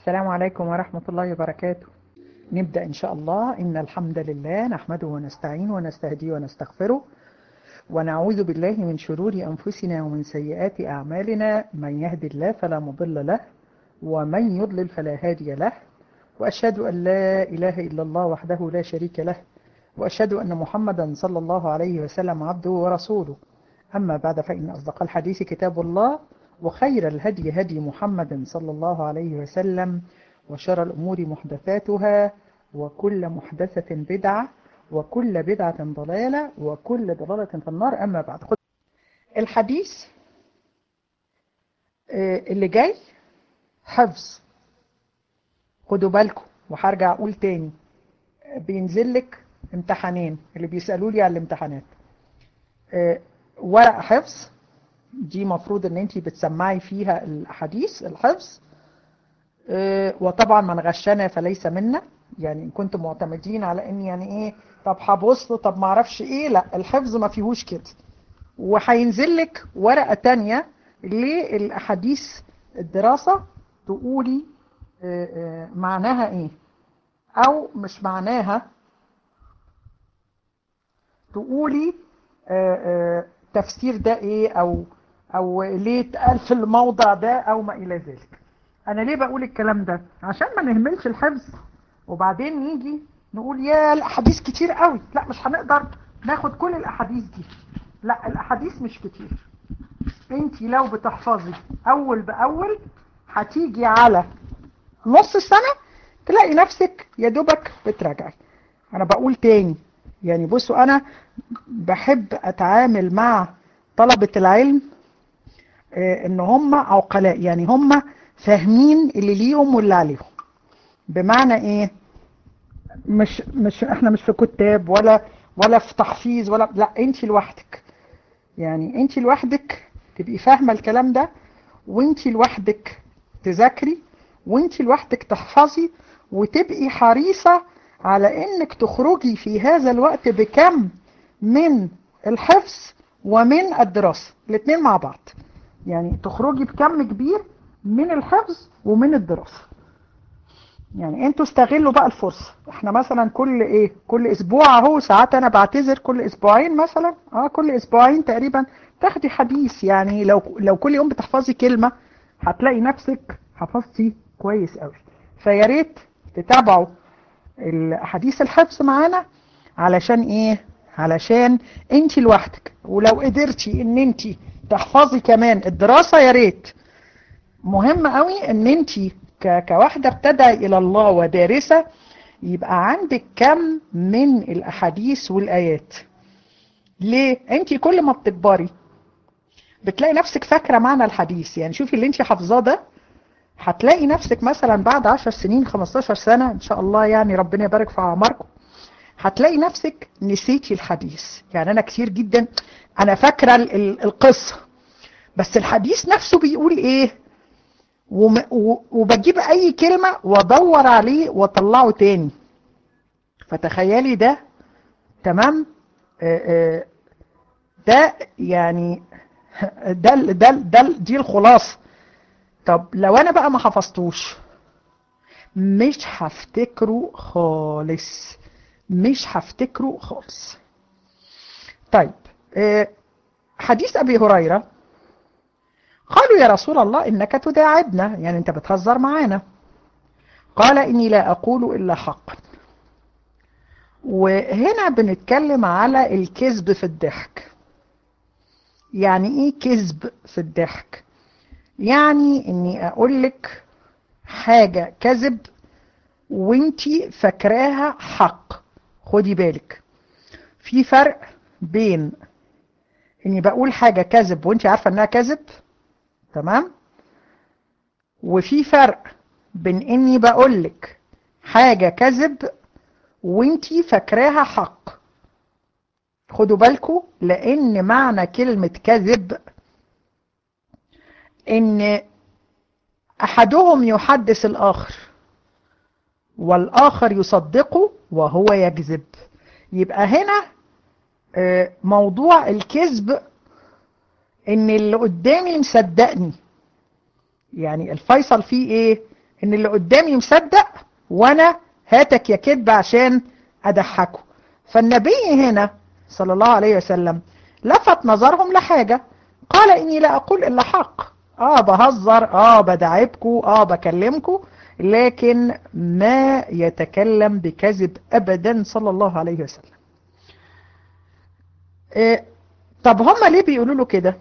السلام عليكم ورحمة الله وبركاته نبدأ إن شاء الله إن الحمد لله نحمده ونستعين ونستهديه ونستغفره ونعوذ بالله من شرور أنفسنا ومن سيئات أعمالنا من يهد الله فلا مضل له ومن يضلل فلا هادي له وأشهد أن لا إله إلا الله وحده لا شريك له وأشهد أن محمدا صلى الله عليه وسلم عبده ورسوله أما بعد فإن أصدق الحديث كتاب الله وخير الهدي هدي محمد صلى الله عليه وسلم وشر الأمور محدثاتها وكل محدثة بدعة وكل بدعة ضلالة وكل ضلالة في النار أما بعد خد الحديث اللي جاي حفظ خدوا بالكم وهرجع أقول تاني بينزل لك امتحانين اللي بيسألوا لي على الامتحانات ورق حفظ دي مفروض ان انت بتسمعي فيها الحديث الحفظ وطبعا من غشنا فليس منا يعني ان كنتم معتمدين على ان يعني ايه طب هبص طب ما اعرفش ايه لا الحفظ ما فيهوش كده وهينزل لك ورقه تانية للاحاديث الدراسه تقولي معناها ايه او مش معناها تقولي تفسير ده ايه او او ليه اتقال في الموضع ده او ما الى ذلك انا ليه بقول الكلام ده عشان ما نهملش الحفظ وبعدين نيجي نقول يا الاحاديث كتير قوي لا مش هنقدر ناخد كل الاحاديث دي لا الاحاديث مش كتير انت لو بتحفظي اول باول هتيجي على نص السنة تلاقي نفسك يا دوبك بتراجعي انا بقول تاني يعني بصوا انا بحب اتعامل مع طلبة العلم ان هم عقلاء يعني هم فاهمين اللي ليهم واللي عليهم بمعنى ايه مش مش احنا مش في كتاب ولا ولا في تحفيظ ولا لا انت لوحدك يعني انت لوحدك تبقي فاهمه الكلام ده وانت لوحدك تذاكري وانت لوحدك تحفظي وتبقي حريصه على انك تخرجي في هذا الوقت بكم من الحفظ ومن الدراسه الاثنين مع بعض يعني تخرجي بكم كبير من الحفظ ومن الدراسه يعني انتوا استغلوا بقى الفرصة احنا مثلا كل ايه كل اسبوع اهو ساعات انا بعتذر كل اسبوعين مثلا اه كل اسبوعين تقريبا تاخدي حديث يعني لو لو كل يوم بتحفظي كلمة هتلاقي نفسك حفظتي كويس قوي فيا ريت تتابعوا الاحاديث الحفظ معانا علشان ايه علشان انت لوحدك ولو قدرتي ان انت تحفظي كمان الدراسة يا ريت مهم قوي ان انت كواحدة ابتدى إلى الله ودارسة يبقى عندك كم من الأحاديث والآيات ليه؟ أنت كل ما بتكبري بتلاقي نفسك فاكرة معنى الحديث يعني شوفي اللي أنت حافظاه ده هتلاقي نفسك مثلا بعد 10 سنين 15 سنة إن شاء الله يعني ربنا يبارك في أعماركم هتلاقي نفسك نسيتي الحديث يعني أنا كتير جدا أنا فاكرة القصة بس الحديث نفسه بيقول إيه وبجيب اي كلمة وادور عليه واطلعه تاني فتخيلي ده تمام ده يعني ده ده ده دي الخلاصة طب لو انا بقى ما حفظتوش مش هفتكره خالص مش هفتكره خالص طيب حديث ابي هريره قالوا يا رسول الله إنك تداعبنا يعني أنت بتهزر معانا قال إني لا أقول إلا حقا وهنا بنتكلم على الكذب في الضحك يعني إيه كذب في الضحك يعني إني أقول لك حاجة كذب وانتي فاكراها حق خدي بالك في فرق بين اني بقول حاجة كذب وانتي عارفة انها كذب تمام وفي فرق بين اني بقولك حاجة كذب وانتي فاكراها حق خدوا بالكم لان معنى كلمة كذب ان احدهم يحدث الاخر والاخر يصدقه وهو يكذب يبقى هنا موضوع الكذب ان اللي قدامي مصدقني يعني الفيصل فيه ايه ان اللي قدامي مصدق وانا هاتك يا كذب عشان اضحكه فالنبي هنا صلى الله عليه وسلم لفت نظرهم لحاجة قال اني لا اقول الا حق اه بهزر اه بدعبكم اه بكلمكم لكن ما يتكلم بكذب ابدا صلى الله عليه وسلم إيه طب هم ليه بيقولوا له كده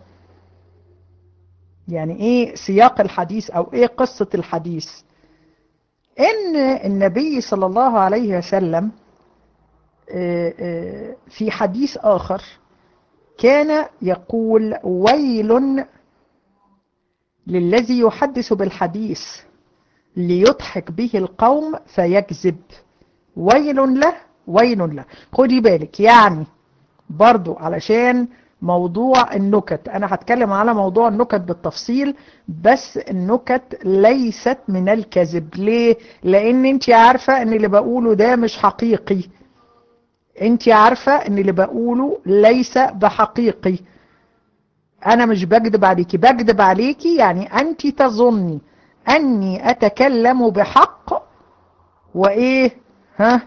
يعني ايه سياق الحديث او ايه قصة الحديث ان النبي صلى الله عليه وسلم في حديث آخر كان يقول ويل للذي يحدث بالحديث ليضحك به القوم فيكذب ويل له ويل له خدي بالك يعني برضو علشان موضوع النكت انا هتكلم على موضوع النكت بالتفصيل بس النكت ليست من الكذب ليه لان انت عارفة ان اللي بقوله ده مش حقيقي انت عارفة ان اللي بقوله ليس بحقيقي انا مش بكذب عليكي بكذب عليكي يعني انت تظني اني اتكلم بحق وايه ها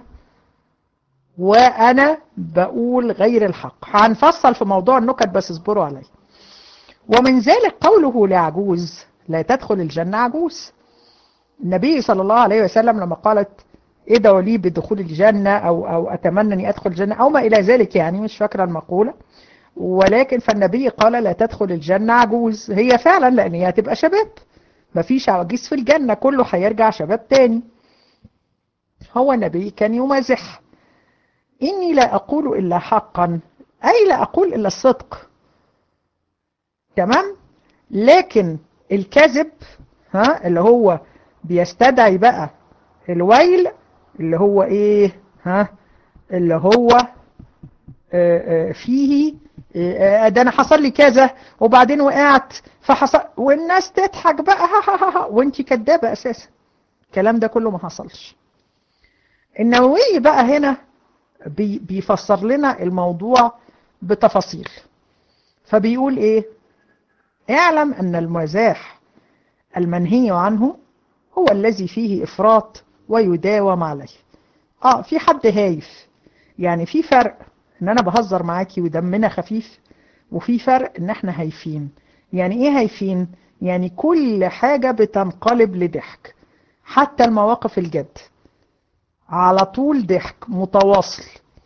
وانا بقول غير الحق هنفصل في موضوع النكت بس اصبروا علي ومن ذلك قوله لعجوز لا تدخل الجنة عجوز النبي صلى الله عليه وسلم لما قالت ادعوا لي بدخول الجنة او, أو اتمنى اني ادخل الجنة او ما الى ذلك يعني مش فاكرة المقولة ولكن فالنبي قال لا تدخل الجنة عجوز هي فعلا لان هي هتبقى شباب مفيش عواجيز في الجنة كله هيرجع شباب تاني هو النبي كان يمازح إني لا أقول إلا حقا أي لا أقول إلا الصدق تمام لكن الكذب ها اللي هو بيستدعي بقى الويل اللي هو ايه ها اللي هو آآ آآ فيه آآ ده انا حصل لي كذا وبعدين وقعت فحصل والناس تضحك بقى ها ها ها وانت كدابه اساسا الكلام ده كله ما حصلش النووي بقى هنا بي بيفسر لنا الموضوع بتفاصيل فبيقول ايه اعلم ان المزاح المنهي عنه هو الذي فيه افراط ويداوم عليه اه في حد هايف يعني في فرق ان انا بهزر معاكي ودمنا خفيف وفي فرق ان احنا هايفين يعني ايه هايفين يعني كل حاجة بتنقلب لضحك حتى المواقف الجد على طول ضحك متواصل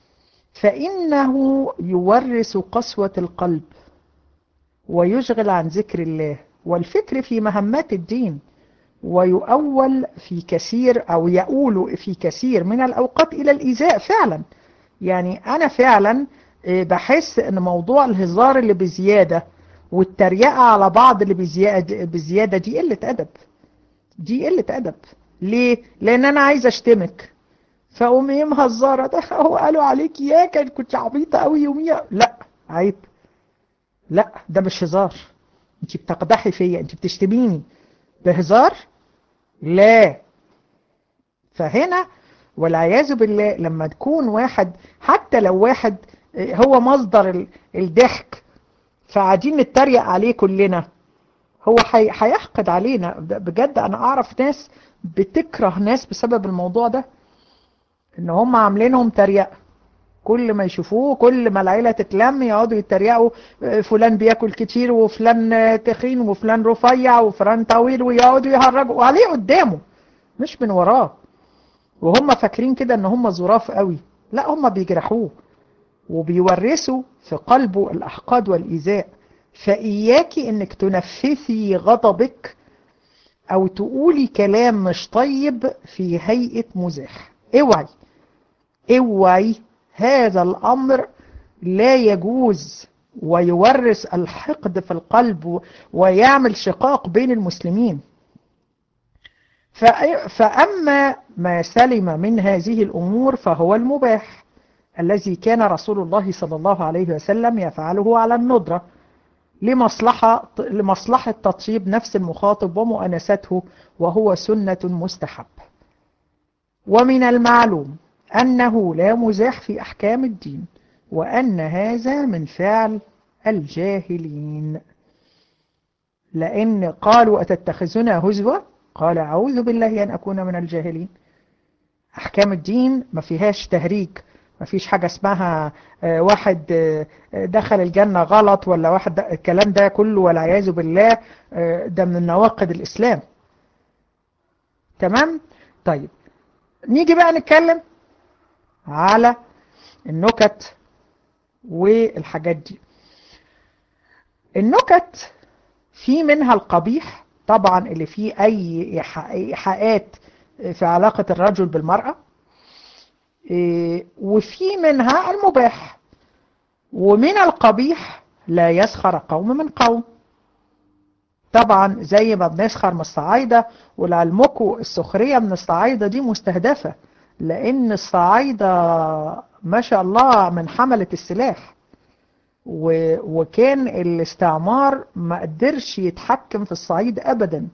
فإنه يورث قسوة القلب ويشغل عن ذكر الله والفكر في مهمات الدين ويؤول في كثير أو يؤول في كثير من الأوقات إلى الإيذاء فعلا يعني أنا فعلا بحس أن موضوع الهزار اللي بزيادة والتريقة على بعض اللي بزيادة, بزيادة دي قلة أدب دي قلة أدب ليه؟ لأن أنا عايز أشتمك فأقوم ايه مهزرة ده هو قالوا عليك يا كان كنت عبيطة قوي يوميها لا عيب لا ده مش هزار انت بتقدحي فيا انت بتشتميني بهزار لا فهنا والعياذ بالله لما تكون واحد حتى لو واحد هو مصدر الضحك فقاعدين نتريق عليه كلنا هو هيحقد علينا بجد انا اعرف ناس بتكره ناس بسبب الموضوع ده ان هم عاملينهم تريقة كل ما يشوفوه كل ما العيلة تتلم يقعدوا يتريقوا فلان بياكل كتير وفلان تخين وفلان رفيع وفلان طويل ويقعدوا يهرجوا عليه قدامه مش من وراه وهم فاكرين كده ان هم ظراف قوي لا هم بيجرحوه وبيورثوا في قلبه الاحقاد والايذاء فاياكي انك تنفثي غضبك او تقولي كلام مش طيب في هيئة مزاح اوعي اوعي هذا الامر لا يجوز ويورث الحقد في القلب ويعمل شقاق بين المسلمين فأما ما سلم من هذه الأمور فهو المباح الذي كان رسول الله صلى الله عليه وسلم يفعله على الندرة لمصلحة, لمصلحة تطيب نفس المخاطب ومؤنسته وهو سنة مستحب ومن المعلوم أنه لا مزاح في أحكام الدين وأن هذا من فعل الجاهلين لأن قالوا أتتخذنا هزوة قال أعوذ بالله أن أكون من الجاهلين أحكام الدين ما فيهاش تهريج ما فيش حاجة اسمها واحد دخل الجنة غلط ولا واحد الكلام ده كله والعياذ بالله ده من نواقض الإسلام تمام طيب نيجي بقى نتكلم على النكت والحاجات دي النكت في منها القبيح طبعا اللي فيه أي إيحاءات في علاقة الرجل بالمرأة وفي منها المباح ومن القبيح لا يسخر قوم من قوم طبعا زي ما بنسخر من الصعايدة ولعلمكم السخرية من الصعايدة دي مستهدفة لأن الصعايدة ما شاء الله من حملة السلاح وكان الاستعمار ما قدرش يتحكم في الصعيد أبدا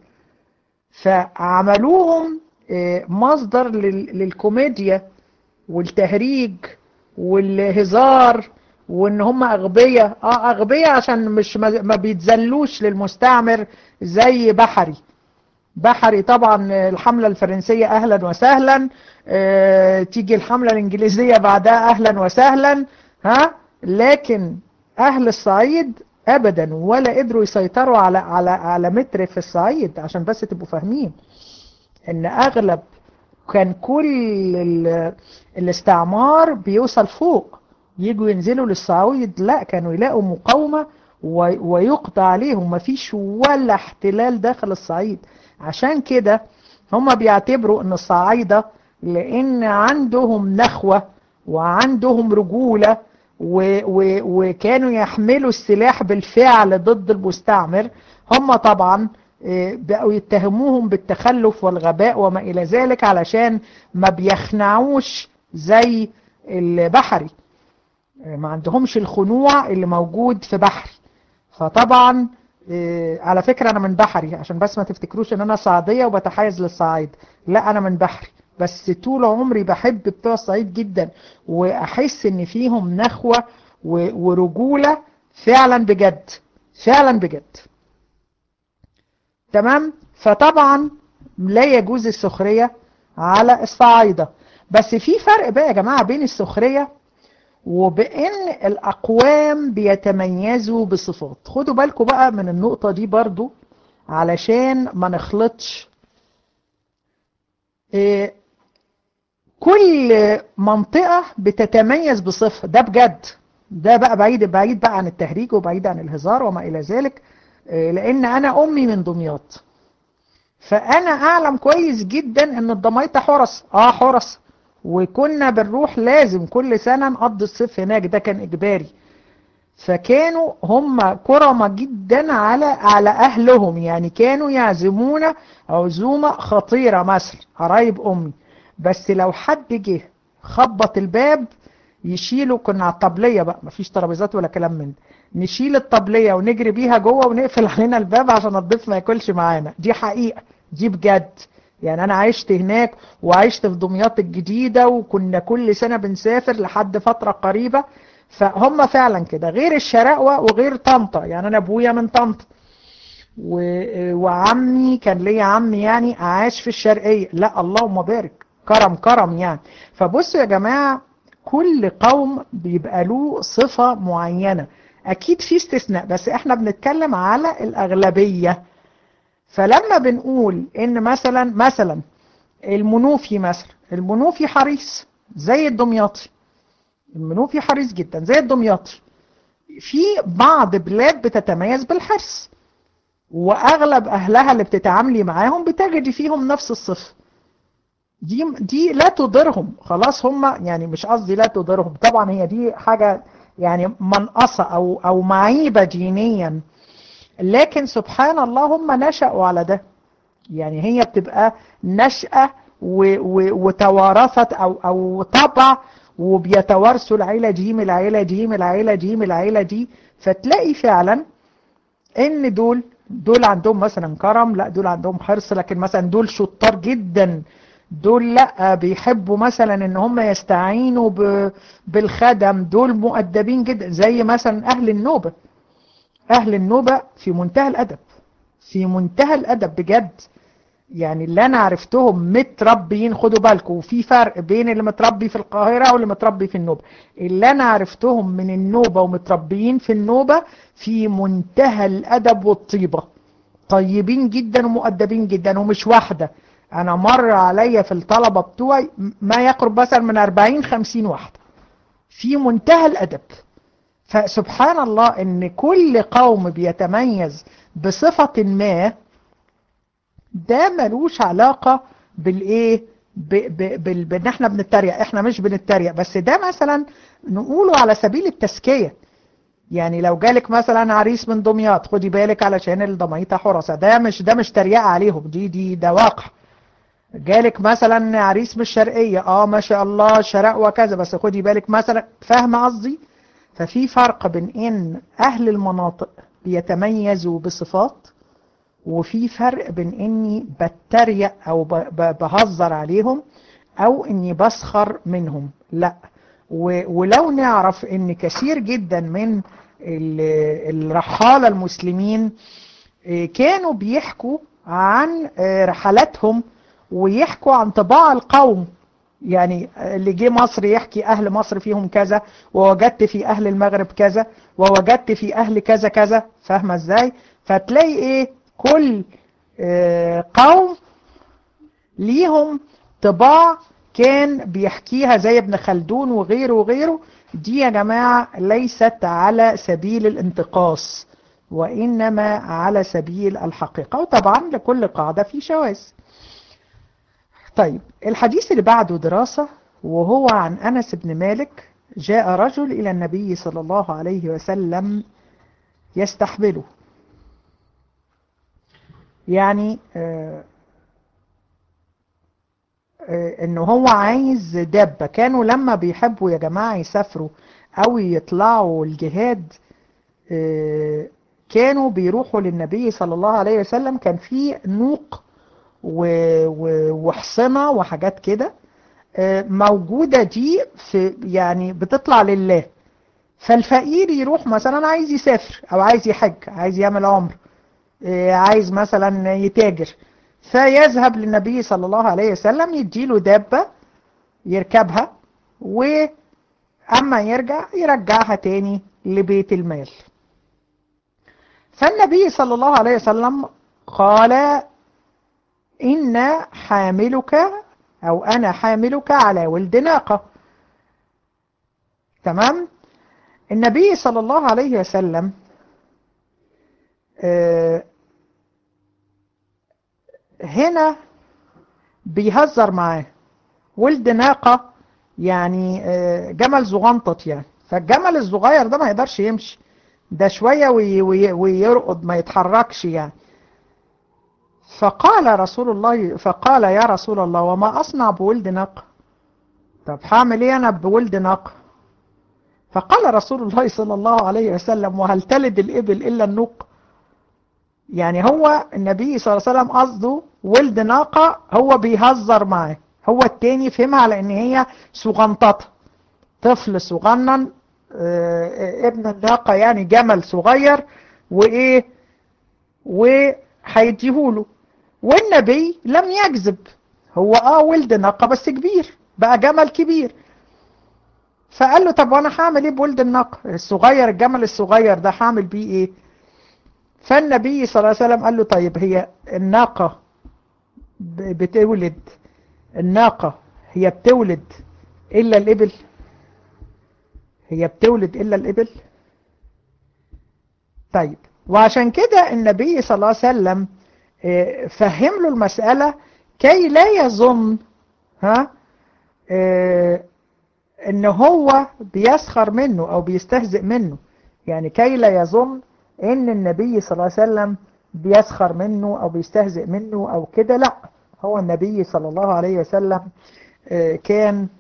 فعملوهم مصدر للكوميديا والتهريج والهزار وان هم اغبياء اه اغبياء عشان مش ما بيتذلوش للمستعمر زي بحري بحري طبعا الحملة الفرنسية اهلا وسهلا اه تيجي الحملة الانجليزية بعدها اهلا وسهلا ها لكن اهل الصعيد ابدا ولا قدروا يسيطروا على على على متر في الصعيد عشان بس تبقوا فاهمين ان اغلب كان كل الاستعمار بيوصل فوق يجوا ينزلوا للصعيد لا كانوا يلاقوا مقاومة ويقضى عليهم مفيش ولا احتلال داخل الصعيد عشان كده هم بيعتبروا ان الصعايدة لان عندهم نخوة وعندهم رجولة و و وكانوا يحملوا السلاح بالفعل ضد المستعمر هم طبعا بقوا يتهموهم بالتخلف والغباء وما إلى ذلك علشان ما بيخنعوش زي البحري ما عندهمش الخنوع اللي موجود في بحري فطبعا على فكرة أنا من بحري عشان بس ما تفتكروش أن أنا صعيدية وبتحيز للصعيد لا أنا من بحري بس طول عمري بحب بتوع الصعيد جدا وأحس أن فيهم نخوة ورجولة فعلا بجد فعلا بجد تمام فطبعا لا يجوز السخرية على الصعايدة بس في فرق بقى يا جماعة بين السخرية وبان الاقوام بيتميزوا بصفات خدوا بالكم بقى من النقطة دي برضو علشان ما نخلطش إيه كل منطقة بتتميز بصفة ده بجد ده بقى بعيد بعيد بقى عن التهريج وبعيد عن الهزار وما الى ذلك لان انا امي من دمياط فانا اعلم كويس جدا ان الضمايطة حرس اه حرس وكنا بنروح لازم كل سنة نقضي الصيف هناك ده كان اجباري فكانوا هم كرمة جدا على على اهلهم يعني كانوا يعزمونا عزومة خطيرة مثلا قرايب امي بس لو حد جه خبط الباب يشيلوا كنا على الطبلية بقى مفيش ترابيزات ولا كلام من ده نشيل الطبلية ونجري بيها جوه ونقفل علينا الباب عشان الضيف ما ياكلش معانا دي حقيقة دي بجد يعني انا عشت هناك وعشت في دمياط الجديدة وكنا كل سنة بنسافر لحد فترة قريبة فهم فعلا كده غير الشراقوة وغير طنطا يعني انا ابويا من طنطا وعمي كان ليا عمي يعني عاش في الشرقية لا اللهم بارك كرم كرم يعني فبصوا يا جماعة كل قوم بيبقى له صفة معينة اكيد في استثناء بس احنا بنتكلم على الاغلبية فلما بنقول ان مثلا مثلا المنوفي مثلا المنوفي حريص زي الدمياطي المنوفي حريص جدا زي الدمياطي في بعض بلاد بتتميز بالحرص واغلب اهلها اللي بتتعاملي معاهم بتجدي فيهم نفس الصفه دي دي لا تضرهم خلاص هم يعني مش قصدي لا تضرهم طبعا هي دي حاجه يعني منقصه او او معيبه دينيا لكن سبحان الله هم نشأوا على ده يعني هي بتبقى نشأة وتوارثت أو, أو طبع وبيتوارثوا العيلة دي من العيلة دي من العيلة دي من العيلة دي فتلاقي فعلا ان دول دول عندهم مثلا كرم لا دول عندهم حرص لكن مثلا دول شطار جدا دول لا بيحبوا مثلا ان هم يستعينوا بالخدم دول مؤدبين جدا زي مثلا اهل النوبة اهل النوبة في منتهى الادب في منتهى الادب بجد يعني اللي انا عرفتهم متربيين خدوا بالكم وفي فرق بين اللي متربي في القاهرة واللي متربي في النوبة اللي انا عرفتهم من النوبة ومتربيين في النوبة في منتهى الادب والطيبة طيبين جدا ومؤدبين جدا ومش واحدة انا مر عليا في الطلبة بتوعي ما يقرب مثلا من 40 50 واحدة في منتهى الادب فسبحان الله ان كل قوم بيتميز بصفة ما ده ملوش علاقة بالايه بان احنا بنتريق احنا مش بنتريق بس ده مثلا نقوله على سبيل التزكية يعني لو جالك مثلا عريس من دمياط خدي بالك علشان الضميطة حرسة ده مش ده مش تريقة عليهم دي دي ده واقع جالك مثلا عريس من الشرقية اه ما شاء الله شرق وكذا بس خدي بالك مثلا فاهمة قصدي ففي فرق بين ان اهل المناطق بيتميزوا بصفات وفي فرق بين اني بتريق او بهزر عليهم او اني بسخر منهم لا ولو نعرف ان كثير جدا من الرحالة المسلمين كانوا بيحكوا عن رحلاتهم ويحكوا عن طباع القوم يعني اللي جه مصر يحكي أهل مصر فيهم كذا ووجدت في أهل المغرب كذا ووجدت في أهل كذا كذا فاهمة ازاي فتلاقي ايه كل قوم ليهم طباع كان بيحكيها زي ابن خلدون وغيره وغيره دي يا جماعة ليست على سبيل الانتقاص وإنما على سبيل الحقيقة وطبعا لكل قاعدة في شواذ طيب الحديث اللي بعده دراسة وهو عن أنس بن مالك جاء رجل إلى النبي صلى الله عليه وسلم يستحبله يعني آه آه انه هو عايز دابة كانوا لما بيحبوا يا جماعة يسافروا او يطلعوا الجهاد آه كانوا بيروحوا للنبي صلى الله عليه وسلم كان في نوق وحصنة وحاجات كده موجودة دي في يعني بتطلع لله فالفقير يروح مثلا عايز يسافر او عايز يحج عايز يعمل عمر عايز مثلا يتاجر فيذهب للنبي صلى الله عليه وسلم يديله دابة يركبها وأما يرجع يرجعها تاني لبيت المال فالنبي صلى الله عليه وسلم قال إن حاملك أو أنا حاملك على ولد ناقة تمام النبي صلى الله عليه وسلم آه هنا بيهزر معاه ولد ناقة يعني آه جمل زغنطط يعني فالجمل الصغير ده ما يقدرش يمشي ده شوية وي وي ويرقد ما يتحركش يعني فقال رسول الله فقال يا رسول الله وما أصنع بولد ناقة طب هعمل ايه انا بولد ناقة فقال رسول الله صلى الله عليه وسلم وهل تلد الإبل إلا النوق يعني هو النبي صلى الله عليه وسلم قصده ولد ناقة هو بيهزر معاه هو التاني فهمها على ان هي صغنططة طفل صغنن ابن الناقة يعني جمل صغير وايه وهيديهوله والنبي لم يكذب هو اه ولد ناقة بس كبير بقى جمل كبير فقال له طب وانا هعمل ايه بولد الناقة الصغير الجمل الصغير ده هعمل بيه ايه فالنبي صلى الله عليه وسلم قال له طيب هي الناقة بتولد الناقة هي بتولد إلا الإبل هي بتولد إلا الإبل طيب وعشان كده النبي صلى الله عليه وسلم فهم له المسألة كي لا يظن ها ان هو بيسخر منه او بيستهزئ منه يعني كي لا يظن ان النبي صلى الله عليه وسلم بيسخر منه او بيستهزئ منه او كده لا هو النبي صلى الله عليه وسلم كان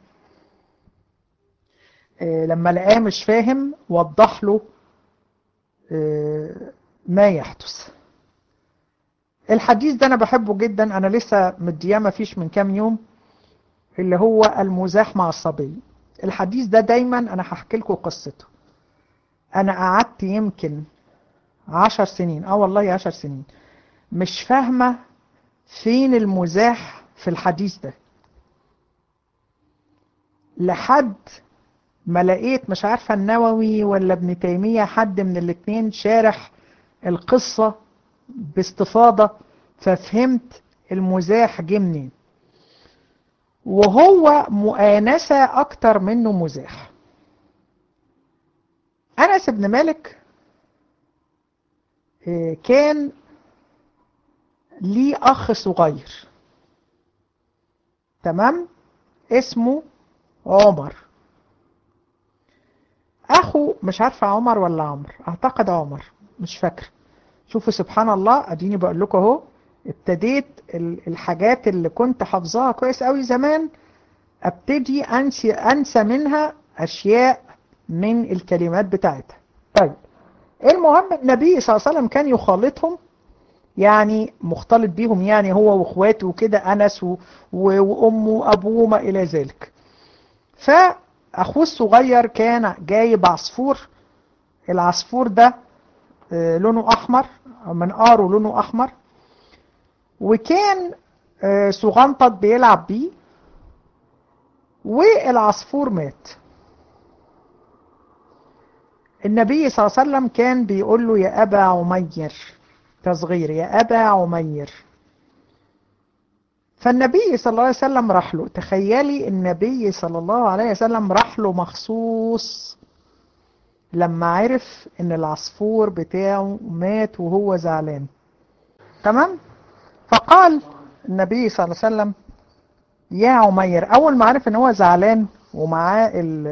لما لقاه مش فاهم وضح له ما يحدث الحديث ده انا بحبه جدا انا لسه مدياه ما فيش من كام يوم اللي هو المزاح مع الصبي الحديث ده دايما انا هحكي لكم قصته انا قعدت يمكن عشر سنين اه والله عشر سنين مش فاهمة فين المزاح في الحديث ده لحد ما لقيت مش عارفة النووي ولا ابن تيمية حد من الاتنين شارح القصة باستفاضة ففهمت المزاح جه منين وهو مؤانسة أكتر منه مزاح أنس بن مالك كان ليه أخ صغير تمام اسمه عمر أخو مش عارفة عمر ولا عمر أعتقد عمر مش فاكر شوفوا سبحان الله أديني بقول لكم أهو ابتديت الحاجات اللي كنت حافظاها كويس قوي زمان ابتدي أنسى, أنسى منها أشياء من الكلمات بتاعتها طيب المهم النبي صلى الله عليه وسلم كان يخالطهم يعني مختلط بيهم يعني هو واخواته وكده أنس وأمه وأبوه ما إلى ذلك فأخوه الصغير كان جايب عصفور العصفور ده لونه أحمر منقاره لونه أحمر وكان صغنطط بيلعب بيه والعصفور مات النبي صلى الله عليه وسلم كان بيقول له يا أبا عمير تصغير يا أبا عمير فالنبي صلى الله عليه وسلم راح له تخيلي النبي صلى الله عليه وسلم راح له مخصوص لما عرف ان العصفور بتاعه مات وهو زعلان تمام فقال النبي صلى الله عليه وسلم يا عمير اول ما عرف ان هو زعلان ومعاه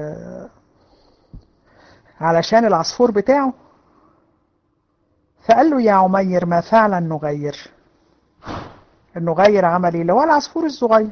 علشان العصفور بتاعه فقال له يا عمير ما فعلا نغير النغير عمل ايه اللي هو العصفور الصغير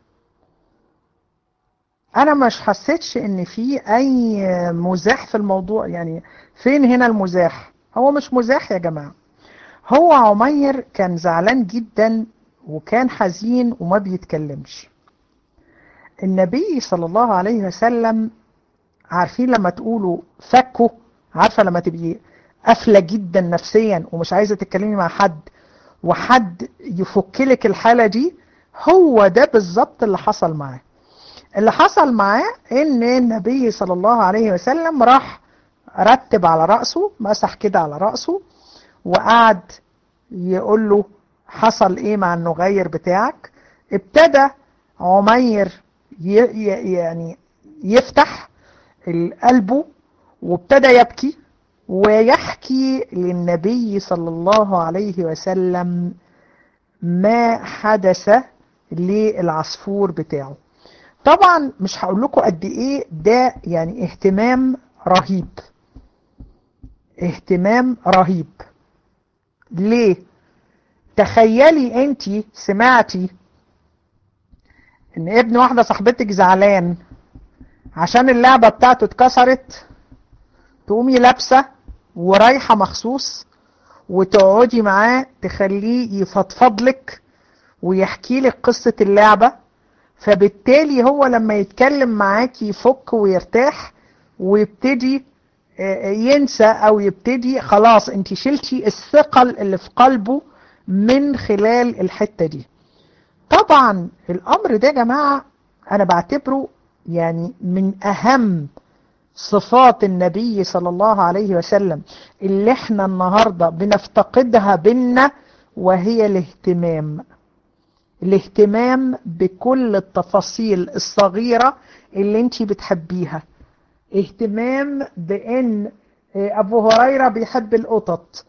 انا مش حسيتش ان في اي مزاح في الموضوع يعني فين هنا المزاح هو مش مزاح يا جماعة هو عمير كان زعلان جدا وكان حزين وما بيتكلمش النبي صلى الله عليه وسلم عارفين لما تقولوا فكوا عارفة لما تبقي قافلة جدا نفسيا ومش عايزة تتكلمي مع حد وحد يفكلك الحالة دي هو ده بالظبط اللي حصل معاه اللي حصل معاه ان النبي صلى الله عليه وسلم راح رتب على رأسه مسح كده على رأسه وقعد يقول له حصل ايه مع النغير بتاعك ابتدى عمير يعني يفتح قلبه وابتدى يبكي ويحكي للنبي صلى الله عليه وسلم ما حدث للعصفور بتاعه طبعا مش هقول لكم قد ايه ده يعني اهتمام رهيب اهتمام رهيب ليه تخيلي انت سمعتي ان ابن واحدة صاحبتك زعلان عشان اللعبة بتاعته اتكسرت تقومي لابسة ورايحة مخصوص وتقعدي معاه تخليه يفضفض لك ويحكي لك قصة اللعبة فبالتالي هو لما يتكلم معاكي يفك ويرتاح ويبتدي ينسى او يبتدي خلاص انت شلتي الثقل اللي في قلبه من خلال الحتة دي طبعا الامر ده يا جماعة انا بعتبره يعني من اهم صفات النبي صلى الله عليه وسلم اللي احنا النهاردة بنفتقدها بينا وهي الاهتمام الاهتمام بكل التفاصيل الصغيرة اللي انت بتحبيها اهتمام بان ابو هريرة بيحب القطط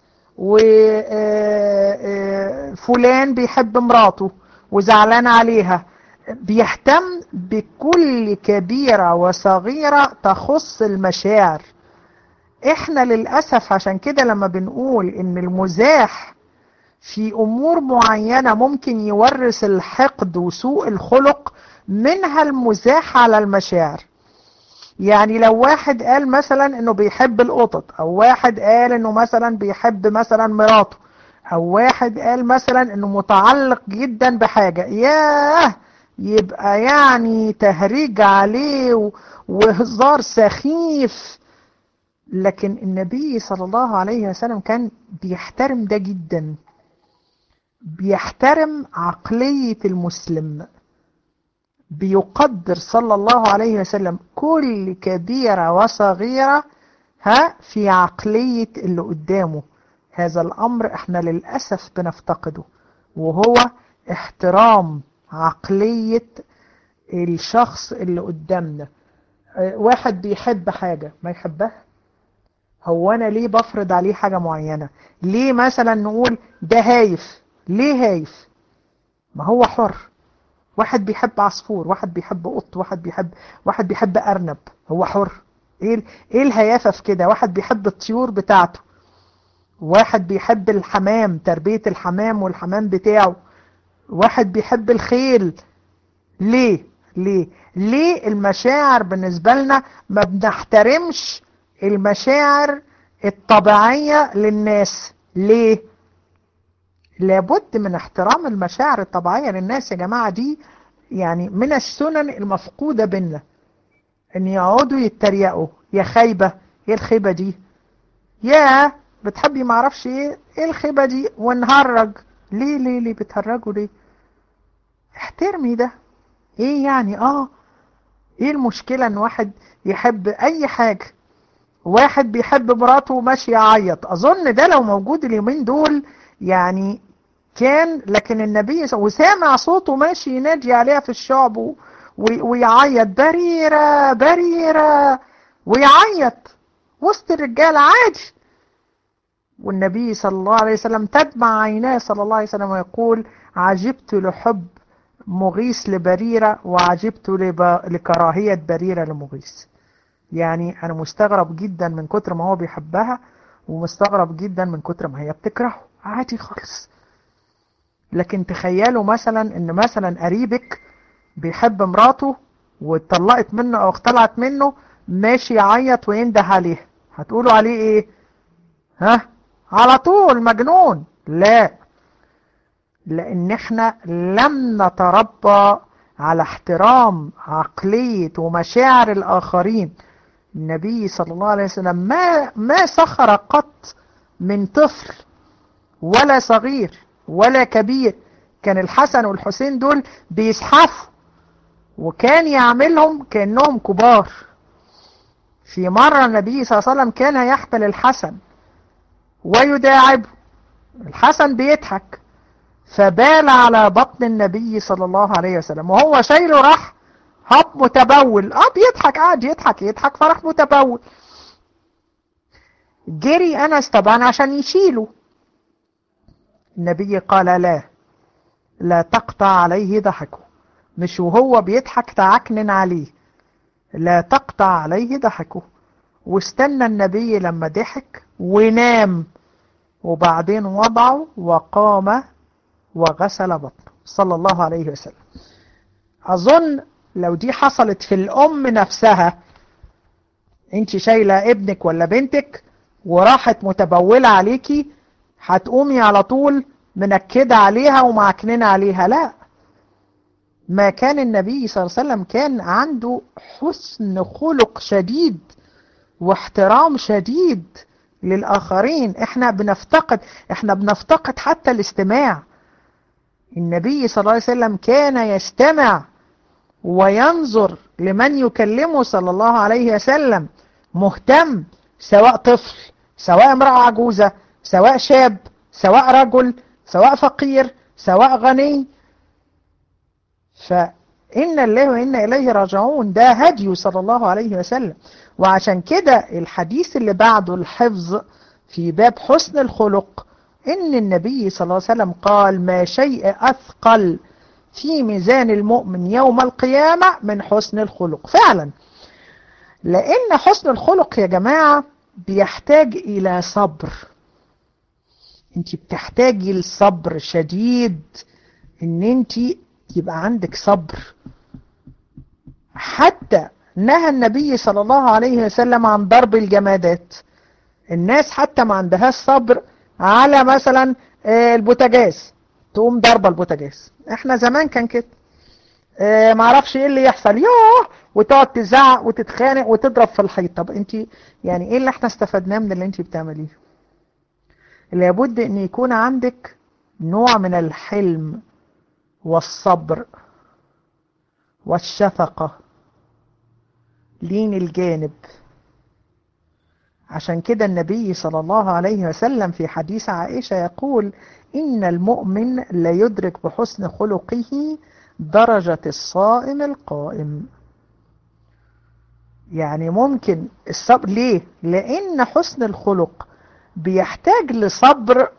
وفلان بيحب مراته وزعلان عليها بيهتم بكل كبيرة وصغيرة تخص المشاعر احنا للأسف عشان كده لما بنقول ان المزاح في امور معينة ممكن يورث الحقد وسوء الخلق منها المزاح على المشاعر يعني لو واحد قال مثلا انه بيحب القطط او واحد قال انه مثلا بيحب مثلا مراته او واحد قال مثلا انه متعلق جدا بحاجة ياه يبقى يعني تهريج عليه وهزار سخيف لكن النبي صلى الله عليه وسلم كان بيحترم ده جدا بيحترم عقلية المسلم بيقدر صلى الله عليه وسلم كل كبيرة وصغيرة ها في عقلية اللي قدامه هذا الأمر احنا للأسف بنفتقده وهو احترام عقلية الشخص اللي قدامنا واحد بيحب حاجة ما يحبها هو أنا ليه بفرض عليه حاجة معينة ليه مثلا نقول ده هايف ليه هايف ما هو حر واحد بيحب عصفور واحد بيحب قط واحد بيحب واحد بيحب أرنب هو حر ايه ايه الهيافة في كده واحد بيحب الطيور بتاعته واحد بيحب الحمام تربية الحمام والحمام بتاعه واحد بيحب الخيل ليه ليه ليه المشاعر بالنسبة لنا ما بنحترمش المشاعر الطبيعية للناس ليه لابد من احترام المشاعر الطبيعية للناس يا جماعة دي يعني من السنن المفقودة بينا ان يقعدوا يتريقوا يا خايبة ايه الخيبة دي يا بتحبي معرفش ايه ايه الخيبة دي ونهرج ليه ليه ليه بتهرجوا ليه احترمي ده ايه يعني اه ايه المشكلة ان واحد يحب اي حاجة واحد بيحب مراته وماشي يعيط اظن ده لو موجود اليومين دول يعني كان لكن النبي وسامع صوته ماشي ينادي عليها في الشعب و... ويعيط بريرة بريرة ويعيط وسط الرجال عادي والنبي صلى الله عليه وسلم تدمع عيناه صلى الله عليه وسلم ويقول عجبت لحب مغيث لبريرة وعجبت لب... لكراهية بريرة لمغيث يعني أنا مستغرب جدا من كتر ما هو بيحبها ومستغرب جدا من كتر ما هي بتكرهه عادي خالص لكن تخيلوا مثلا ان مثلا قريبك بيحب مراته واتطلقت منه او اختلعت منه ماشي يعيط وينده عليها هتقولوا عليه ايه ها على طول مجنون لا لان احنا لم نتربى على احترام عقلية ومشاعر الاخرين النبي صلى الله عليه وسلم ما ما سخر قط من طفل ولا صغير ولا كبير كان الحسن والحسين دول بيزحفوا وكان يعملهم كأنهم كبار في مرة النبي صلى الله عليه وسلم كان يحمل الحسن ويداعبه الحسن بيضحك فبال على بطن النبي صلى الله عليه وسلم وهو شايله راح هب متبول اه بيضحك قاعد يضحك يضحك فراح متبول جري انس طبعا عشان يشيله النبي قال لا لا تقطع عليه ضحكه مش وهو بيضحك تعكنن عليه لا تقطع عليه ضحكه واستنى النبي لما ضحك ونام وبعدين وضعه وقام وغسل بطنه صلى الله عليه وسلم أظن لو دي حصلت في الأم نفسها انت شايلة ابنك ولا بنتك وراحت متبولة عليكي هتقومي على طول منكدة عليها ومعكننة عليها لا ما كان النبي صلى الله عليه وسلم كان عنده حسن خلق شديد واحترام شديد للآخرين احنا بنفتقد احنا بنفتقد حتى الاستماع النبي صلى الله عليه وسلم كان يستمع وينظر لمن يكلمه صلى الله عليه وسلم مهتم سواء طفل سواء امرأة عجوزة سواء شاب سواء رجل سواء فقير سواء غني فإن الله وإنا إليه راجعون ده هدي صلى الله عليه وسلم وعشان كده الحديث اللي بعده الحفظ في باب حسن الخلق إن النبي صلى الله عليه وسلم قال ما شيء أثقل في ميزان المؤمن يوم القيامة من حسن الخلق فعلا لأن حسن الخلق يا جماعة بيحتاج إلى صبر انت بتحتاجي لصبر شديد ان انت يبقى عندك صبر حتى نهى النبي صلى الله عليه وسلم عن ضرب الجمادات الناس حتى ما عندهاش صبر على مثلا البوتاجاز تقوم ضربة البوتاجاز احنا زمان كان كده اه معرفش ايه اللي يحصل يوه وتقعد تزعق وتتخانق وتضرب في الحيط طب انت يعني ايه اللي احنا استفدناه من اللي انت بتعمليه لابد ان يكون عندك نوع من الحلم والصبر والشفقة لين الجانب عشان كده النبي صلى الله عليه وسلم في حديث عائشة يقول إن المؤمن لا يدرك بحسن خلقه درجة الصائم القائم يعني ممكن الصبر ليه؟ لأن حسن الخلق بيحتاج لصبر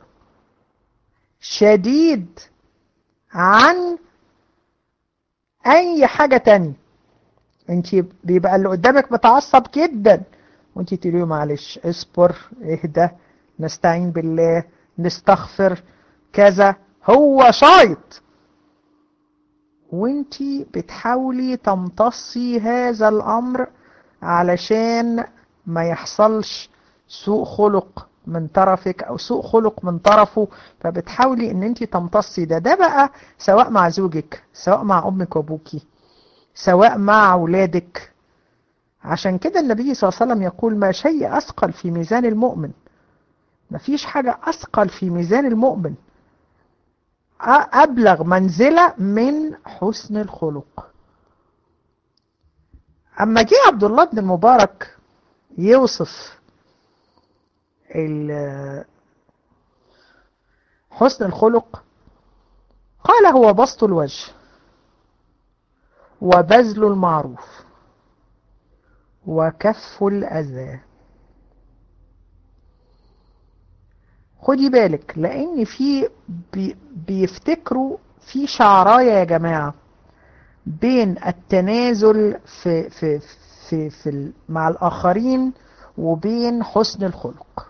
شديد عن أي حاجة تانية انت بيبقى اللي قدامك متعصب جدا وانت تقولي معلش اصبر اهدى نستعين بالله نستغفر كذا هو شايط وانت بتحاولي تمتصي هذا الامر علشان ما يحصلش سوء خلق من طرفك او سوء خلق من طرفه فبتحاولي ان انت تمتصي ده ده بقى سواء مع زوجك سواء مع امك وابوكي سواء مع اولادك عشان كده النبي صلى الله عليه وسلم يقول ما شيء اثقل في ميزان المؤمن مفيش حاجة اثقل في ميزان المؤمن ابلغ منزلة من حسن الخلق اما جه عبد الله بن المبارك يوصف حسن الخلق قال هو بسط الوجه وبذل المعروف وكف الأذى خدي بالك لأن في بي بيفتكروا في شعراية يا جماعة بين التنازل في في في, في مع الآخرين وبين حسن الخلق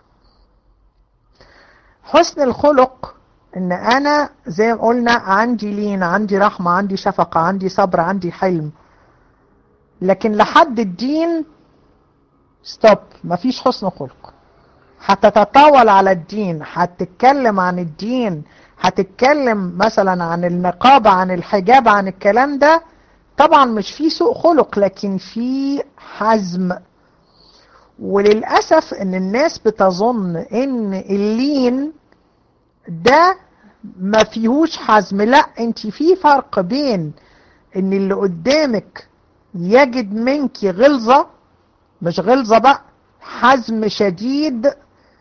حسن الخلق ان انا زي ما قلنا عندي لين عندي رحمة عندي شفقة عندي صبر عندي حلم لكن لحد الدين ستوب مفيش حسن خلق هتتطاول على الدين هتتكلم عن الدين هتتكلم مثلا عن النقابة عن الحجاب عن الكلام ده طبعا مش في سوء خلق لكن في حزم وللأسف ان الناس بتظن ان اللين ده ما فيهوش حزم لا انت في فرق بين ان اللي قدامك يجد منك غلظة مش غلظة بقى حزم شديد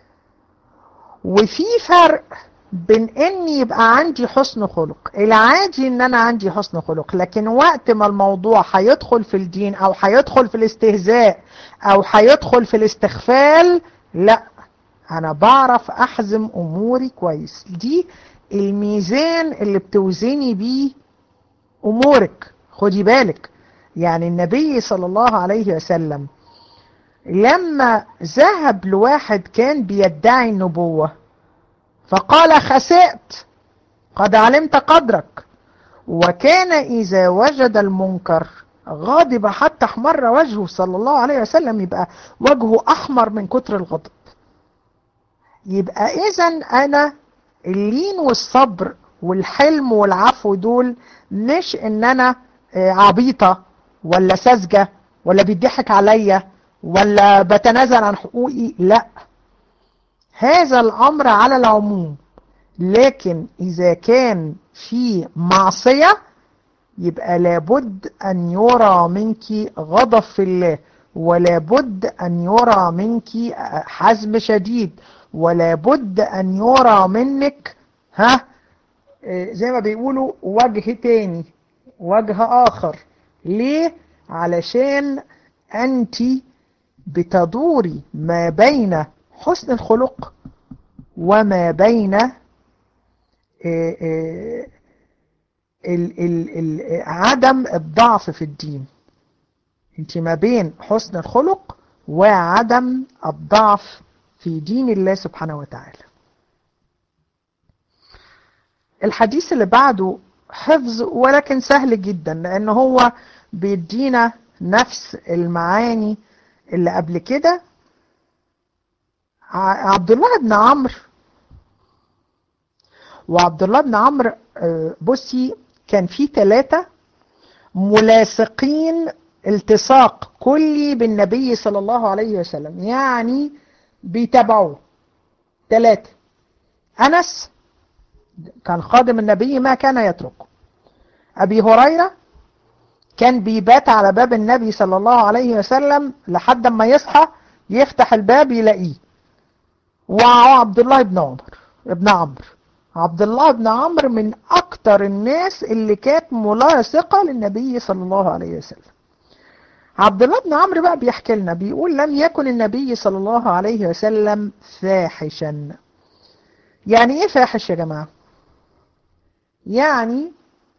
وفي فرق بين ان يبقى عندي حسن خلق العادي ان انا عندي حسن خلق لكن وقت ما الموضوع هيدخل في الدين او هيدخل في الاستهزاء او هيدخل في الاستغفال لا انا بعرف احزم اموري كويس دي الميزان اللي بتوزني بيه امورك خدي بالك يعني النبي صلى الله عليه وسلم لما ذهب لواحد كان بيدعي النبوة فقال خسئت قد علمت قدرك وكان إذا وجد المنكر غاضب حتى احمر وجهه صلى الله عليه وسلم يبقى وجهه أحمر من كتر الغضب يبقى إذا أنا اللين والصبر والحلم والعفو دول مش إن أنا عبيطة ولا ساذجة ولا بيضحك عليا ولا بتنازل عن حقوقي لا هذا الأمر على العموم لكن إذا كان في معصية يبقى لابد أن يرى منك غضب في الله ولابد أن يرى منك حزم شديد ولابد أن يرى منك ها زي ما بيقولوا وجه تاني وجه آخر ليه؟ علشان أنت بتدوري ما بين حسن الخلق وما بين ال ال ال عدم الضعف في الدين انت ما بين حسن الخلق وعدم الضعف في دين الله سبحانه وتعالى الحديث اللي بعده حفظ ولكن سهل جدا لان هو بيدينا نفس المعاني اللي قبل كده عبد الله بن عمرو وعبد الله بن عمرو بصي كان في ثلاثة ملاصقين التصاق كلي بالنبي صلى الله عليه وسلم يعني بيتابعوه ثلاثة أنس كان خادم النبي ما كان يتركه أبي هريرة كان بيبات على باب النبي صلى الله عليه وسلم لحد ما يصحى يفتح الباب يلاقيه وعبد الله بن عمر ابن عمرو عبد الله بن عمرو من أكتر الناس اللي كانت ملاصقة للنبي صلى الله عليه وسلم عبد الله بن عمرو بقى بيحكي لنا بيقول لم يكن النبي صلى الله عليه وسلم فاحشا يعني ايه فاحش يا جماعة يعني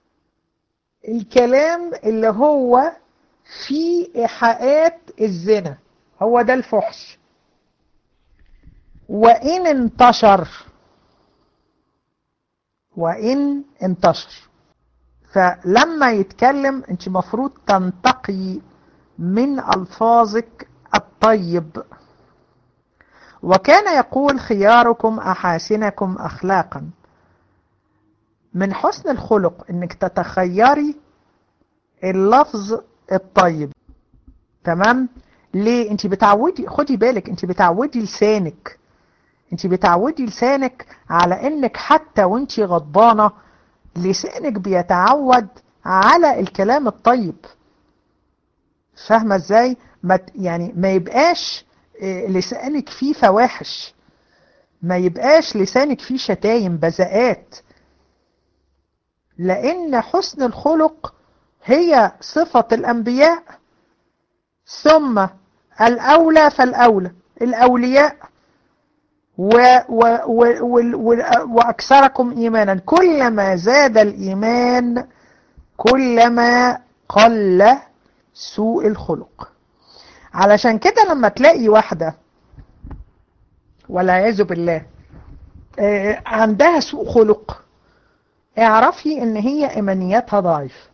الكلام اللي هو في إيحاءات الزنا هو ده الفحش وإن انتشر وإن انتشر فلما يتكلم انت مفروض تنتقي من ألفاظك الطيب وكان يقول خياركم أحاسنكم أخلاقا من حسن الخلق انك تتخيري اللفظ الطيب تمام ليه انت بتعودي خدي بالك انت بتعودي لسانك انت بتعودي لسانك على انك حتى وانت غضبانة لسانك بيتعود على الكلام الطيب فاهمة ازاي ما يعني ما يبقاش لسانك فيه فواحش ما يبقاش لسانك فيه شتايم بذاءات لأن حسن الخلق هي صفة الأنبياء ثم الأولى فالأولى الأولياء و و و و وأكثركم إيمانا كلما زاد الإيمان كلما قل سوء الخلق علشان كده لما تلاقي واحدة والعياذ بالله عندها سوء خلق اعرفي ان هي ايمانياتها ضعيف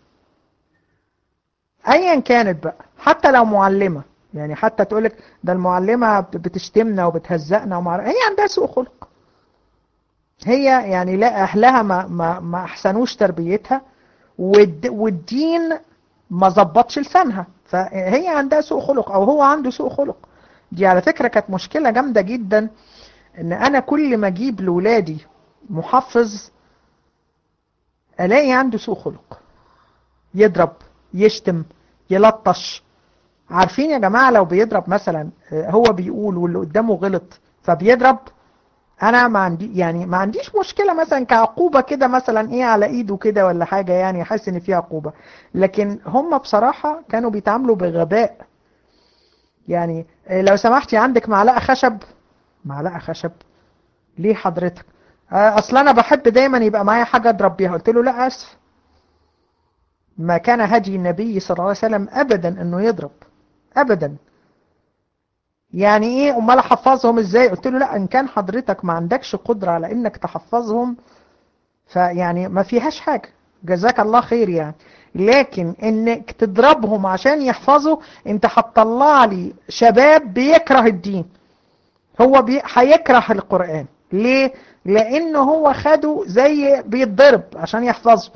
ايا كانت بقى حتى لو معلمة يعني حتى تقولك ده المعلمة بتشتمنا وبتهزقنا ومع... هي عندها سوء خلق هي يعني لا اهلها ما, ما, ما احسنوش تربيتها والد والدين ما ظبطش لسانها فهي عندها سوء خلق او هو عنده سوء خلق دي على فكرة كانت مشكلة جامدة جدا ان انا كل ما اجيب لولادي محفظ الاقي عنده سوء خلق يضرب يشتم يلطش عارفين يا جماعة لو بيضرب مثلا هو بيقول واللي قدامه غلط فبيضرب انا ما عندي يعني ما عنديش مشكلة مثلا كعقوبة كده مثلا ايه على ايده كده ولا حاجة يعني حاسس ان فيها عقوبة لكن هم بصراحة كانوا بيتعاملوا بغباء يعني لو سمحتي عندك معلقة خشب معلقة خشب ليه حضرتك اصل انا بحب دايما يبقى معايا حاجة اضرب بيها قلت له لا اسف ما كان هدي النبي صلى الله عليه وسلم ابدا انه يضرب ابدا يعني ايه امال احفظهم ازاي قلت له لا ان كان حضرتك ما عندكش قدرة على انك تحفظهم فيعني ما فيهاش حاجة جزاك الله خير يعني لكن انك تضربهم عشان يحفظوا انت هتطلع لي شباب بيكره الدين هو بي... هيكره القرآن ليه لانه هو خده زي بيتضرب عشان يحفظه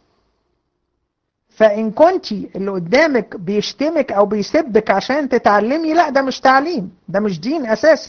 فإن كنت اللي قدامك بيشتمك أو بيسبك عشان تتعلمي لا ده مش تعليم ده مش دين أساسي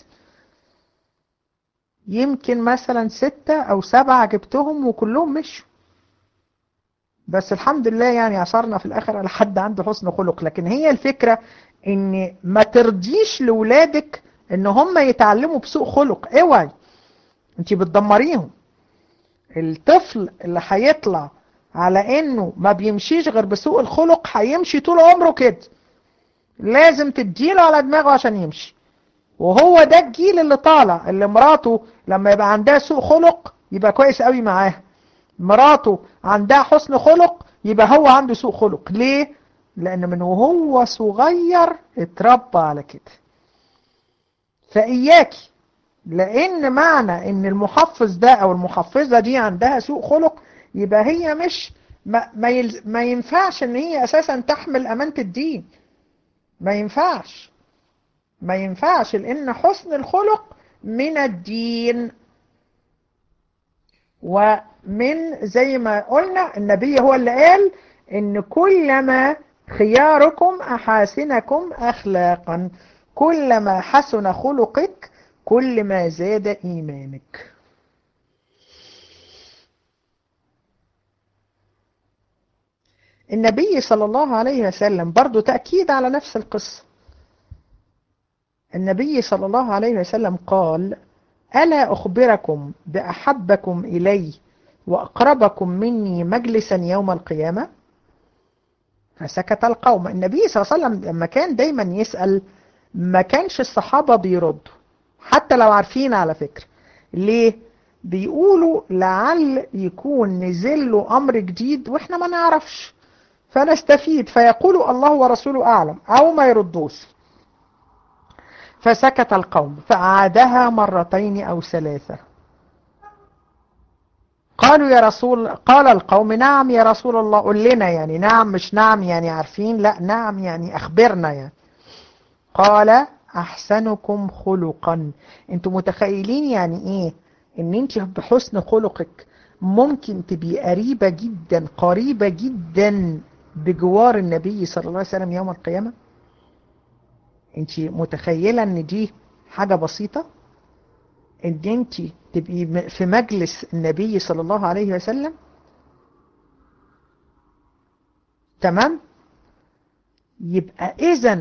يمكن مثلا ستة أو سبعة جبتهم وكلهم مشوا بس الحمد لله يعني عصرنا في الآخر على حد عنده حسن خلق لكن هي الفكرة إن ما ترضيش لولادك إن هم يتعلموا بسوء خلق اوعي انت بتدمريهم الطفل اللي هيطلع على انه ما بيمشيش غير بسوء الخلق هيمشي طول عمره كده لازم تديله على دماغه عشان يمشي وهو ده الجيل اللي طالع اللي مراته لما يبقى عندها سوء خلق يبقى كويس قوي معاه مراته عندها حسن خلق يبقى هو عنده سوء خلق ليه لان من وهو صغير اتربى على كده فإياكي لان معنى ان المحفظ ده او المحفظة دي عندها سوء خلق يبقى هي مش ما, ما, يلز ما ينفعش ان هي اساسا تحمل امانة الدين ما ينفعش ما ينفعش لان حسن الخلق من الدين ومن زي ما قلنا النبي هو اللي قال ان كلما خياركم احاسنكم اخلاقا كلما حسن خلقك كل ما زاد ايمانك النبي صلى الله عليه وسلم برضو تأكيد على نفس القصة النبي صلى الله عليه وسلم قال ألا أخبركم بأحبكم إلي وأقربكم مني مجلسا يوم القيامة فسكت القوم النبي صلى الله عليه وسلم لما كان دايما يسأل ما كانش الصحابة بيردوا حتى لو عارفين على فكرة ليه بيقولوا لعل يكون نزل له أمر جديد وإحنا ما نعرفش فنستفيد فيقولوا الله ورسوله أعلم أو ما يردوش فسكت القوم فعادها مرتين أو ثلاثة قالوا يا رسول قال القوم نعم يا رسول الله قل لنا يعني نعم مش نعم يعني عارفين لا نعم يعني أخبرنا يعني قال أحسنكم خلقا انتوا متخيلين يعني ايه ان انت بحسن خلقك ممكن تبقي قريبة جدا قريبة جدا بجوار النبي صلى الله عليه وسلم يوم القيامة انت متخيلة ان دي حاجة بسيطة ان انت تبقي في مجلس النبي صلى الله عليه وسلم تمام يبقى اذا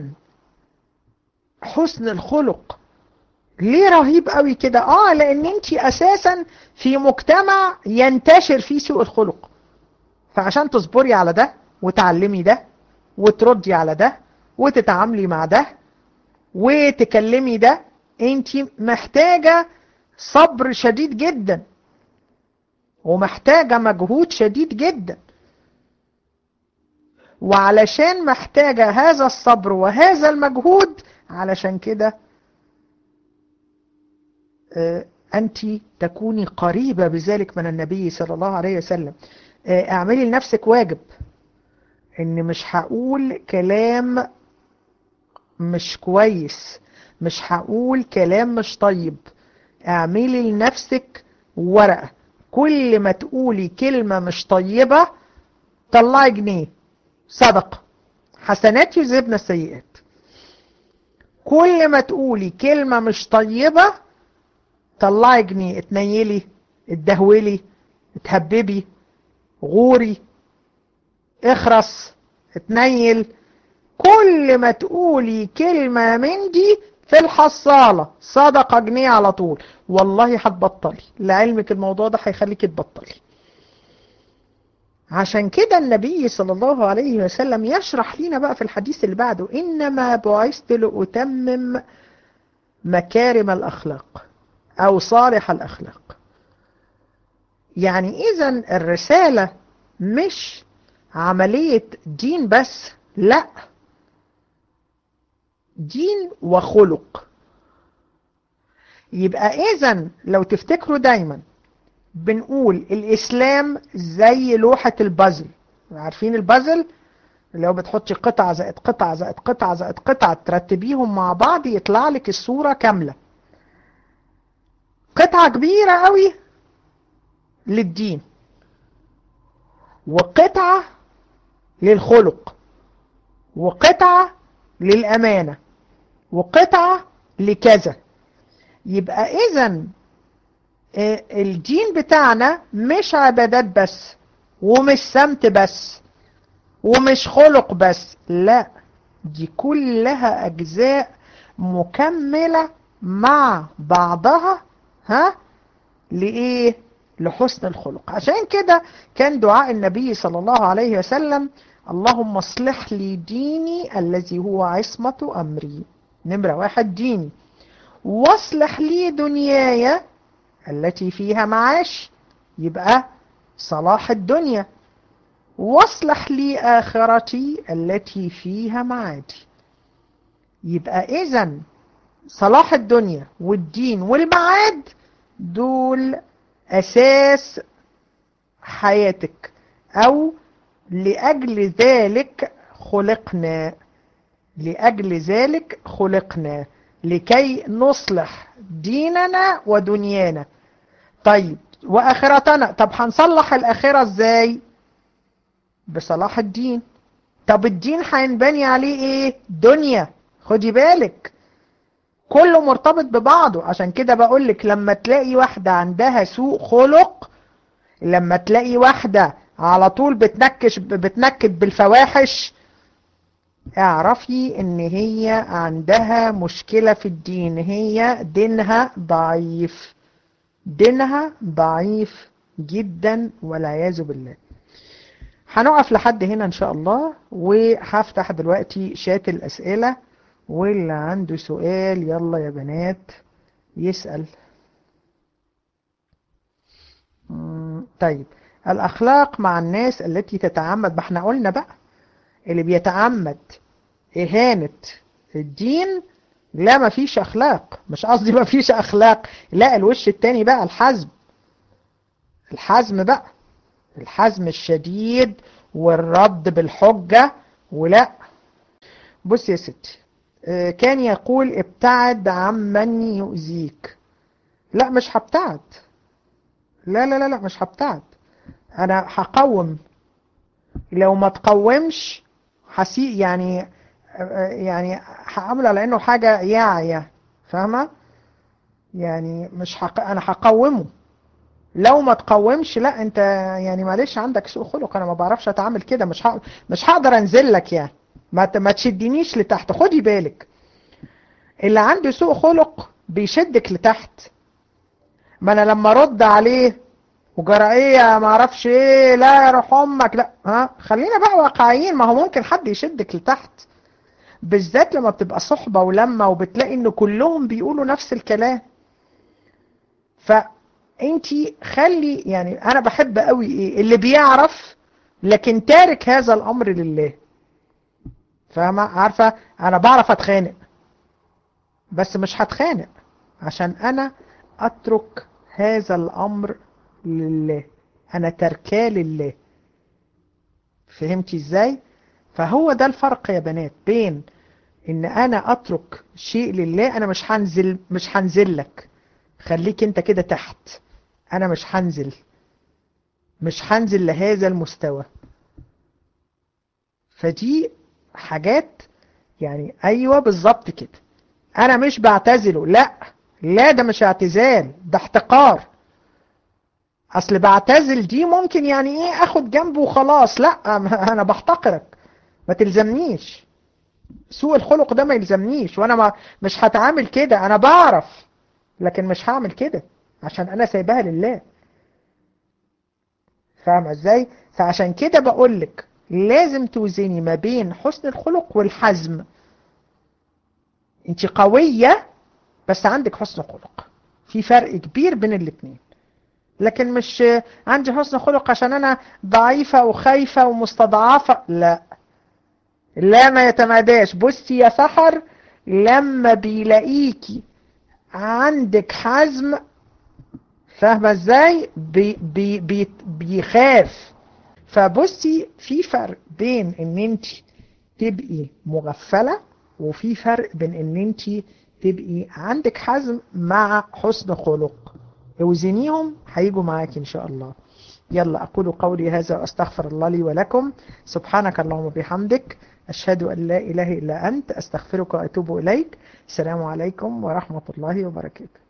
حسن الخلق ليه رهيب قوي كده اه لان انت اساسا في مجتمع ينتشر فيه سوء الخلق فعشان تصبري على ده وتعلمي ده وتردي على ده وتتعاملي مع ده وتكلمي ده انت محتاجة صبر شديد جدا ومحتاجة مجهود شديد جدا وعلشان محتاجة هذا الصبر وهذا المجهود علشان كده أنت تكوني قريبة بذلك من النبي صلى الله عليه وسلم اعملي لنفسك واجب ان مش هقول كلام مش كويس مش هقول كلام مش طيب اعملي لنفسك ورقة كل ما تقولي كلمة مش طيبة طلعي جنيه صدقة حسنات يذهبن السيئات كل ما تقولي كلمة مش طيبة طلعي جنيه اتنيلي اتدهولي اتهببي غوري اخرس اتنيل كل ما تقولي كلمة من دي في الحصالة صدقة جنيه على طول والله هتبطلي لعلمك الموضوع ده هيخليك تبطلي عشان كده النبي صلى الله عليه وسلم يشرح لنا بقى في الحديث اللي بعده إنما بعثت لأتمم مكارم الأخلاق أو صالح الأخلاق يعني إذا الرسالة مش عملية دين بس لا دين وخلق يبقى إذا لو تفتكروا دايما بنقول الإسلام زي لوحة البازل عارفين البازل اللي هو بتحطي قطعة زائد قطعة زائد قطعة زائد قطعة ترتبيهم مع بعض يطلع لك الصورة كاملة قطعة كبيرة قوي للدين وقطعة للخلق وقطعة للأمانة وقطعة لكذا يبقى إذا الدين بتاعنا مش عبادات بس ومش سمت بس ومش خلق بس لا دي كلها أجزاء مكملة مع بعضها ها لإيه لحسن الخلق عشان كده كان دعاء النبي صلى الله عليه وسلم اللهم اصلح لي ديني الذي هو عصمة أمري نمرة واحد ديني واصلح لي دنياي التي فيها معاش يبقى صلاح الدنيا واصلح لي آخرتي التي فيها معادي يبقى إذا صلاح الدنيا والدين والمعاد دول أساس حياتك أو لأجل ذلك خلقنا لأجل ذلك خلقنا لكي نصلح ديننا ودنيانا طيب وآخرتنا طب هنصلح الآخرة ازاي بصلاح الدين طب الدين هينبني عليه ايه دنيا خدي بالك كله مرتبط ببعضه عشان كده بقولك لما تلاقي واحدة عندها سوء خلق لما تلاقي واحدة على طول بتنكش بتنكد بالفواحش اعرفي ان هي عندها مشكلة في الدين هي دينها ضعيف دينها ضعيف جدا والعياذ بالله هنقف لحد هنا ان شاء الله وهفتح دلوقتي شات الاسئلة واللي عنده سؤال يلا يا بنات يسأل طيب الأخلاق مع الناس التي تتعمد ما احنا قلنا بقى اللي بيتعمد إهانة الدين لا ما فيش أخلاق مش قصدي ما فيش أخلاق لا الوش التاني بقى الحزم الحزم بقى الحزم الشديد والرد بالحجة ولا بص يا ستي كان يقول ابتعد عمن يؤذيك لا مش هبتعد لا لا لا لا مش هبتعد انا هقوم لو ما تقومش حسي يعني يعني هعمل على انه حاجة ياعية فاهمة يعني مش حق... انا هقومه لو ما تقومش لا انت يعني معلش عندك سوء خلق انا ما بعرفش اتعامل كده مش ه... مش هقدر انزل لك يعني ما ت... ما تشدنيش لتحت خدي بالك اللي عنده سوء خلق بيشدك لتحت ما انا لما ارد عليه وجرائية ما اعرفش ايه لا يا روح امك لا ها خلينا بقى واقعيين ما هو ممكن حد يشدك لتحت بالذات لما بتبقى صحبة ولما وبتلاقي ان كلهم بيقولوا نفس الكلام فانتي خلي يعني انا بحب قوي ايه اللي بيعرف لكن تارك هذا الامر لله فاهمة عارفة انا بعرف اتخانق بس مش هتخانق عشان انا اترك هذا الامر لله انا تركاه لله فهمتي ازاي فهو ده الفرق يا بنات بين ان انا اترك شيء لله انا مش هنزل مش هنزل لك خليك انت كده تحت انا مش هنزل مش هنزل لهذا المستوى فدي حاجات يعني ايوه بالظبط كده انا مش بعتزله لا لا ده مش اعتزال ده احتقار اصل بعتزل دي ممكن يعني ايه اخد جنبه وخلاص لا انا بحتقرك ما تلزمنيش سوء الخلق ده ما يلزمنيش وانا ما مش هتعامل كده انا بعرف لكن مش هعمل كده عشان انا سايبها لله فاهم ازاي فعشان كده بقولك لازم توزني ما بين حسن الخلق والحزم انت قوية بس عندك حسن خلق في فرق كبير بين الاتنين لكن مش عندي حسن خلق عشان انا ضعيفة وخايفة ومستضعفة لا لا ما يتماداش بصي يا سحر لما بيلاقيكي عندك حزم فاهمة ازاي بي بي بي بيخاف فبصي في فرق بين ان انت تبقي مغفلة وفي فرق بين ان انت تبقي عندك حزم مع حسن خلق اوزنيهم هيجوا معاك ان شاء الله يلا اقول قولي هذا واستغفر الله لي ولكم سبحانك اللهم وبحمدك اشهد ان لا اله الا انت استغفرك واتوب اليك السلام عليكم ورحمة الله وبركاته